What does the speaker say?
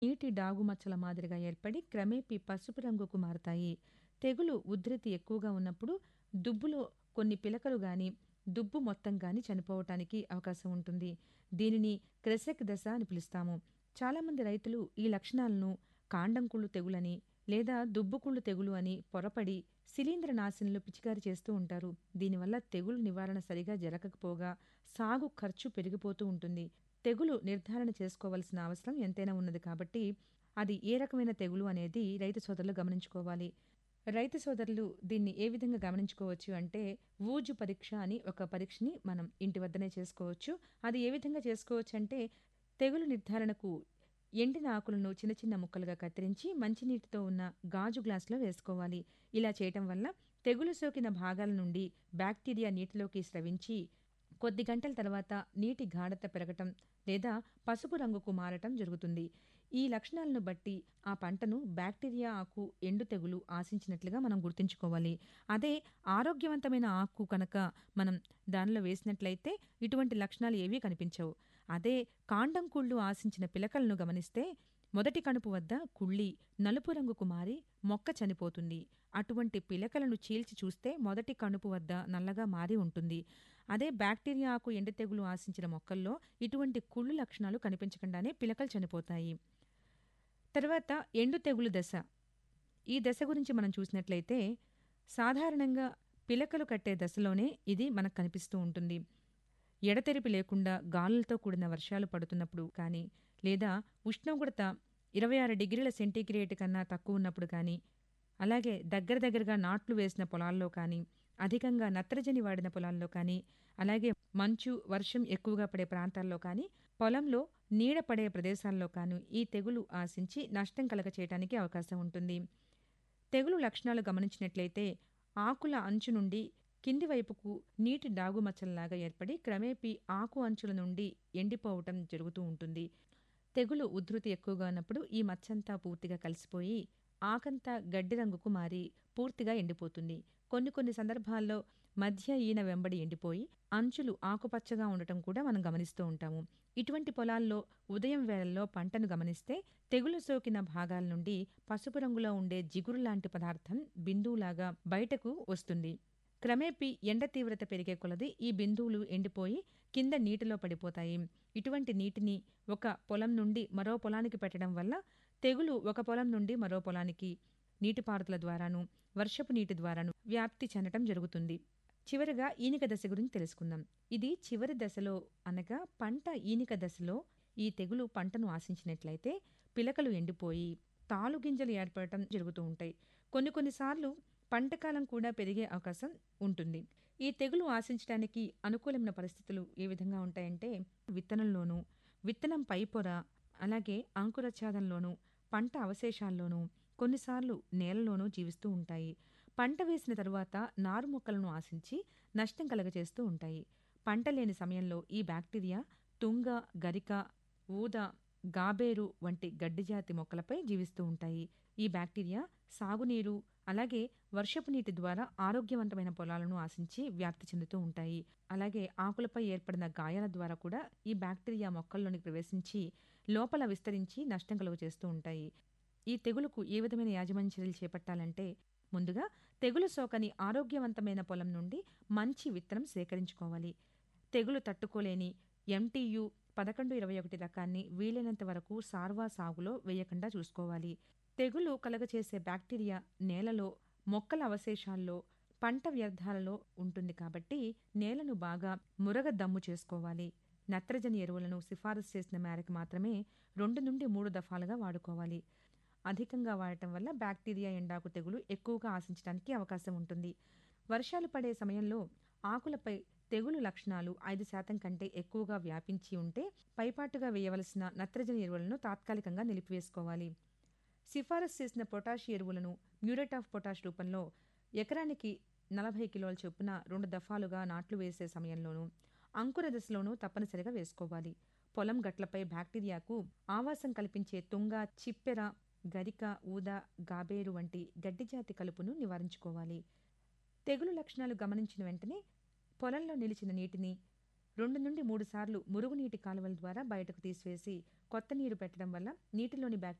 నీటి డాగుమచ్చల మాదిరిగా ఏర్పడి క్రమేపీ పసుపు రంగుకు మారతాయి. తెగులు ఉధృతి ఎక్కువగా ఉన్నప్పుడు దుబ్బులో కొన్ని పిలకలు గాని, దుబ్బు మొత్తం గాని చనిపోవటానికి అవకాశం ఉంటుంది. దీనిని క్రెసెక్ దశ అని పిలుస్తాము. చాలామంది రైతులు ఈ లక్షణాలను కాండం కుళ్ళు తెగులని లేదా దుబ్బుకుళ్ళు తెగులు అని పొరపడి శిలీంద్ర నాశినులు పిచికారీ చేస్తూ ఉంటారు. దీనివల్ల తెగులు నివారణ సరిగా జరగకపోగా సాగు ఖర్చు పెరిగిపోతూ ఉంటుంది. తెగులు నిర్ధారణ చేసుకోవలసిన అవసరం ఎంతైనా ఉన్నది కాబట్టి అది ఏ రకమైన తెగులు అనేది రైతు సోదరులు గమనించుకోవాలి. రైతు సోదరులు దీన్ని ఏ విధంగా గమనించుకోవచ్చు అంటే వూజు పరీక్ష అని ఒక పరీక్షని మనం ఇంటి వద్దనే చేసుకోవచ్చు. అది ఏ విధంగా చేసుకోవచ్చంటే తెగులు నిర్ధారణకు ఎండిన ఆకులను చిన్న చిన్న ముక్కలుగా కత్తిరించి మంచినీటితో ఉన్న గాజు గ్లాసులో వేసుకోవాలి. ఇలా చేయటం వల్ల తెగులు సోకిన భాగాల నుండి బ్యాక్టీరియా నీటిలోకి స్రవించి కొద్ది గంటల తర్వాత నీటి గాఢత పెరగటం లేదా పసుపు రంగుకు మారటం జరుగుతుంది. ఈ లక్షణాలను బట్టి ఆ పంటను బ్యాక్టీరియా ఆకు ఎండు తెగులు ఆశించినట్లుగా మనం గుర్తుంచుకోవాలి. అదే ఆరోగ్యవంతమైన ఆకు కనుక మనం దానిలో వేసినట్లయితే ఇటువంటి లక్షణాలు ఏవీ కనిపించవు. అదే కాండం కుళ్ళు ఆశించిన పిలకలను గమనిస్తే మొదటి కణుపు వద్ద కుళ్ళి నలుపు రంగుకు మారి మొక్క చనిపోతుంది. అటువంటి పిలకలను చీల్చి చూస్తే మొదటి కణుపు వద్ద నల్లగా మారి ఉంటుంది. అదే బ్యాక్టీరియా ఆకు ఎండు తెగులు ఆశించిన మొక్కల్లో ఇటువంటి కుళ్ళు లక్షణాలు కనిపించకుండానే పిలకలు చనిపోతాయి. తర్వాత ఎండు తెగులు దశ. ఈ దశ గురించి మనం చూసినట్లయితే సాధారణంగా పిలకలు కట్టే దశలోనే ఇది మనకు కనిపిస్తూ ఉంటుంది. ఎడతెరిపి లేకుండా గాలులతో కూడిన వర్షాలు పడుతున్నప్పుడు కానీ, లేదా ఉష్ణోగ్రత 26 డిగ్రీల సెంటీగ్రేడ్ కన్నా తక్కువున్నప్పుడు కానీ, అలాగే దగ్గర దగ్గరగా నాట్లు వేసిన పొలాల్లో కానీ, అధికంగా నత్రజని వాడిన పొలాల్లో కానీ, అలాగే మంచు, వర్షం ఎక్కువగా పడే ప్రాంతాల్లో కానీ, పొలంలో నీడ పడే ప్రదేశాల్లో కానీ ఈ తెగులు ఆశించి నష్టం కలగచేయటానికి అవకాశం ఉంటుంది. తెగులు లక్షణాలు గమనించినట్లయితే ఆకుల అంచు నుండి కింది వైపుకు నీటి డాగుమచ్చల్లాగా ఏర్పడి క్రమేపీ ఆకు అంచుల నుండి ఎండిపోవటం జరుగుతూ ఉంటుంది. తెగులు ఉధృతి ఎక్కువగా ఉన్నప్పుడు ఈ మచ్చంతా పూర్తిగా కలిసిపోయి ఆకంతా గడ్డి రంగుకు మారి పూర్తిగా ఎండిపోతుంది. కొన్ని కొన్ని సందర్భాల్లో మధ్య ఈన వెంబడి ఎండిపోయి అంచులు ఆకుపచ్చగా ఉండటం కూడా మనం గమనిస్తూ ఉంటాము. ఇటువంటి పొలాల్లో ఉదయం వేళల్లో పంటను గమనిస్తే తెగులు సోకిన భాగాల నుండి పసుపు రంగులో ఉండే జిగురు లాంటి పదార్థం బిందువులాగా బయటకు వస్తుంది. క్రమేపీ ఎండ తీవ్రత పెరిగే కొలది ఈ బిందువులు ఎండిపోయి కింద నీటిలో పడిపోతాయి. ఇటువంటి నీటిని ఒక పొలం నుండి మరో పొలానికి పెట్టడం వల్ల తెగులు ఒక పొలం నుండి మరో పొలానికి నీటిపారుదల ద్వారాను, వర్షపు నీటి ద్వారాను వ్యాప్తి చెందటం జరుగుతుంది. చివరగా ఈనిక దశ గురించి తెలుసుకుందాం. ఇది చివరి దశలో అనగా పంట ఈనిక దశలో ఈ తెగులు పంటను ఆశించినట్లయితే పిలకలు ఎండిపోయి తాలుగింజలు ఏర్పడటం జరుగుతూ ఉంటాయి. కొన్ని కొన్ని సార్లు పంటకాలం కూడా పెరిగే అవకాశం ఉంటుంది. ఈ తెగులు ఆశించటానికి అనుకూలమైన పరిస్థితులు ఏ విధంగా ఉంటాయంటే విత్తనంలోనూ, విత్తనం పైపొర, అలాగే అంకురఛాదంలోనూ, పంట అవశేషాల్లోనూ, కొన్నిసార్లు నేలలోనూ జీవిస్తూ ఉంటాయి. పంట వేసిన తరువాత నారు మొక్కలను ఆశించి నష్టం కలుగచేస్తూ ఉంటాయి. పంట లేని సమయంలో ఈ బ్యాక్టీరియా తుంగ, గరిక, ఊద, గాబేరు వంటి గడ్డి జాతి మొక్కలపై జీవిస్తూ ఉంటాయి. ఈ బ్యాక్టీరియా సాగునీరు, అలాగే వర్షపు నీటి ద్వారా ఆరోగ్యవంతమైన పొలాలను ఆశించి వ్యాప్తి చెందుతూ ఉంటాయి. అలాగే ఆకులపై ఏర్పడిన గాయాల ద్వారా కూడా ఈ బ్యాక్టీరియా మొక్కల్లోనికి ప్రవేశించి లోపల విస్తరించి నష్టం కలుగచేస్తూ ఉంటాయి. ఈ తెగులుకు ఏ విధమైన యాజమాన్య చర్యలు చేపట్టాలంటే ముందుగా తెగులు సోకని ఆరోగ్యవంతమైన పొలం నుండి మంచి విత్తనం సేకరించుకోవాలి. తెగులు తట్టుకోలేని ఎంటీయు పదకొండు ఇరవై ఒకటి రకాన్ని వీలైనంత వరకు సార్వా సాగులో వేయకుండా చూసుకోవాలి. తెగులు కలుగచేసే బ్యాక్టీరియా నేలలో, మొక్కల అవశేషాల్లో, పంట వ్యర్థాలలో ఉంటుంది కాబట్టి నేలను బాగా మురగ దమ్ము చేసుకోవాలి. నత్రజని ఎరువులను సిఫారసు చేసిన మేరకు మాత్రమే రెండు నుండి మూడు దఫాలుగా వాడుకోవాలి. అధికంగా వాడటం వల్ల బ్యాక్టీరియా ఎండాకు తెగులు ఎక్కువగా ఆశించటానికి అవకాశం ఉంటుంది. వర్షాలు పడే సమయంలో ఆకులపై తెగులు లక్షణాలు ఐదు శాతం కంటే ఎక్కువగా వ్యాపించి ఉంటే పైపాటుగా వేయవలసిన నత్రజని ఎరువులను తాత్కాలికంగా నిలిపివేసుకోవాలి. సిఫారసు చేసిన పొటాష్ ఎరువులను మ్యూరేట్ ఆఫ్ పొటాష్ రూపంలో ఎకరానికి నలభై కిలోల చొప్పున రెండు దఫాలుగా నాట్లు వేసే సమయంలోనూ, అంకుర దశలోనూ తప్పనిసరిగా వేసుకోవాలి. పొలం గట్లపై బ్యాక్టీరియాకు ఆవాసం కల్పించే తుంగ, చిప్పెర, గరిక, ఊద, గాబేరు వంటి గడ్డి జాతి కలుపును నివారించుకోవాలి. తెగులు లక్షణాలు గమనించిన వెంటనే పొలంలో నిలిచిన నీటిని రెండు నుండి మూడు సార్లు మురుగునీటి కాలువల ద్వారా బయటకు తీసివేసి కొత్త నీరు పెట్టడం వల్ల నీటిలోని బ్యాక్టీరియా